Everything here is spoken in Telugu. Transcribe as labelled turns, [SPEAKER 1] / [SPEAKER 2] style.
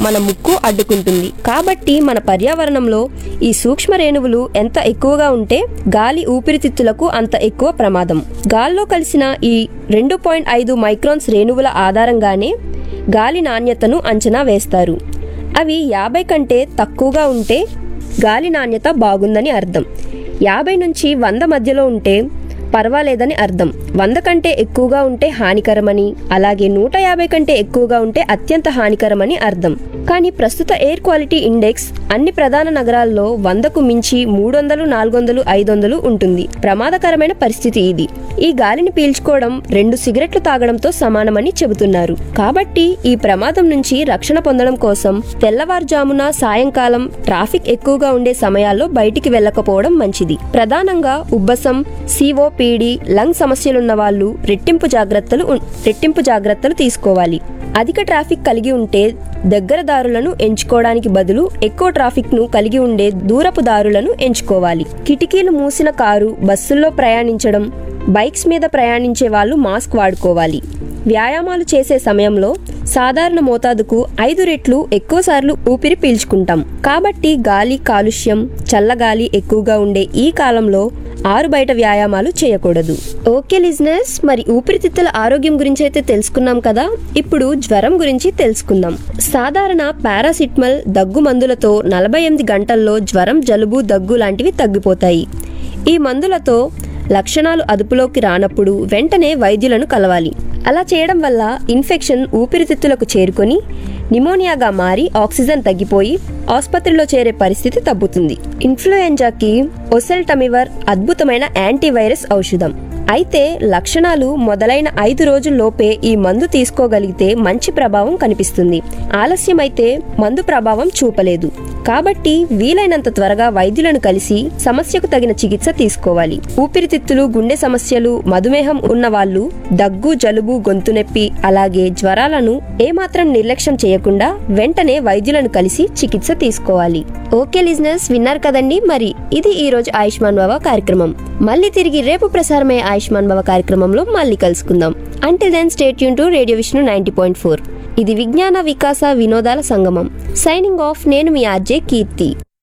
[SPEAKER 1] మన ముక్కు అడ్డుకుంటుంది కాబట్టి మన పర్యావరణంలో ఈ సూక్ష్మ రేణువులు ఎంత ఎక్కువగా ఉంటే గాలి ఊపిరితిత్తులకు అంత ఎక్కువ ప్రమాదం గాల్లో కలిసిన ఈ రెండు పాయింట్ ఐదు మైక్రాన్స్ రేణువుల ఆధారంగానే గాలి నాణ్యతను అంచనా వేస్తారు అవి యాభై కంటే తక్కువగా ఉంటే గాలి నాణ్యత బాగుందని అర్థం యాభై నుంచి వంద మధ్యలో ఉంటే పర్వాలేదని అర్థం వంద కంటే ఎక్కువగా ఉంటే హానికరమని అలాగే నూట యాభై కంటే ఎక్కువగా ఉంటే అత్యంత హానికరమని అర్థం కానీ ప్రస్తుత ఎయిర్ క్వాలిటీ ఇండెక్స్ అన్ని ప్రధాన నగరాల్లో వందకు మించి మూడు వందలు నాలుగు వందలు ఐదు వందలు ఉంటుంది ప్రమాదకరమైన పరిస్థితి ఇది ఈ గాలిని పీల్చుకోవడం రెండు సిగరెట్లు తాగడంతో సమానమని చెబుతున్నారు కాబట్టి ఈ ప్రమాదం నుంచి రక్షణ పొందడం కోసం తెల్లవారుజామున సాయంకాలం ట్రాఫిక్ ఎక్కువగా ఉండే సమయాల్లో బయటికి వెళ్ళకపోవడం మంచిది ప్రధానంగా ఉబ్బసం సిఓపిడి లంగ్ సమస్యలున్న వాళ్ళు రెట్టింపు జాగ్రత్తలు ఉన్- రెట్టింపు జాగ్రత్తలు తీసుకోవాలి అధిక ట్రాఫిక్ కలిగి ఉంటే దగ్గర దారులను ఎంచుకోవడానికి బదులు ఎక్కువ ట్రాఫిక్ ను కలిగి ఉండే దూరపు దారులను ఎంచుకోవాలి కిటికీలు మూసిన కారు బస్సుల్లో ప్రయాణించడం బైక్స్ మీద ప్రయాణించే వాళ్ళు మాస్క్ వాడుకోవాలి వ్యాయామాలు చేసే సమయంలో సాధారణ మోతాదుకు ఐదు రెట్లు ఎక్కువసార్లు ఊపిరి పీల్చుకుంటాం కాబట్టి గాలి కాలుష్యం చల్లగాలి ఎక్కువగా ఉండే ఈ కాలంలో ఆరు బయట వ్యాయామాలు చేయకూడదు ఓకే లిజినెస్ మరి ఊపిరితిత్తుల ఆరోగ్యం గురించి అయితే తెలుసుకున్నాం కదా ఇప్పుడు జ్వరం గురించి తెలుసుకుందాం సాధారణ పారాసిటమల్ దగ్గు మందులతో నలభై ఎనిమిది గంటల్లో జ్వరం జలుబు దగ్గు లాంటివి తగ్గిపోతాయి ఈ మందులతో లక్షణాలు అదుపులోకి రానప్పుడు వెంటనే వైద్యులను కలవాలి అలా చేయడం వల్ల ఇన్ఫెక్షన్ ఊపిరితిత్తులకు చేరుకొని నిమోనియాగా మారి ఆక్సిజన్ తగ్గిపోయి ఆసుపత్రిలో చేరే పరిస్థితి తగ్గుతుంది ఇన్ఫ్లుయెంజాకి ఒసెల్టమివర్ అద్భుతమైన యాంటీవైరస్ ఔషధం అయితే లక్షణాలు మొదలైన ఐదు రోజుల్లోపే ఈ మందు తీసుకోగలిగితే మంచి ప్రభావం కనిపిస్తుంది ఆలస్యమైతే మందు ప్రభావం చూపలేదు కాబట్టి వీలైనంత త్వరగా వైద్యులను కలిసి సమస్యకు తగిన చికిత్స తీసుకోవాలి ఊపిరితిత్తులు గుండె సమస్యలు మధుమేహం ఉన్న వాళ్ళు దగ్గు జలుబు గొంతు నొప్పి అలాగే జ్వరాలను ఏమాత్రం నిర్లక్ష్యం చేయకుండా వెంటనే వైద్యులను కలిసి చికిత్స తీసుకోవాలి ఓకే లిజినెస్ విన్నారు కదండి మరి ఇది ఈ రోజు ఆయుష్మాన్ బాబా కార్యక్రమం మళ్ళీ తిరిగి రేపు ప్రసారమయ్యే ఆయుష్మాన్ బాబా కార్యక్రమంలో మళ్ళీ కలుసుకుందాం అంటిల్ దెన్ స్టేట్ యూన్ to radio Vishnu ninety point four ఇది విజ్ఞాన వికాస వినోదాల సంగమం సైనింగ్ ఆఫ్ నేను మీ ఆర్జే కీర్తి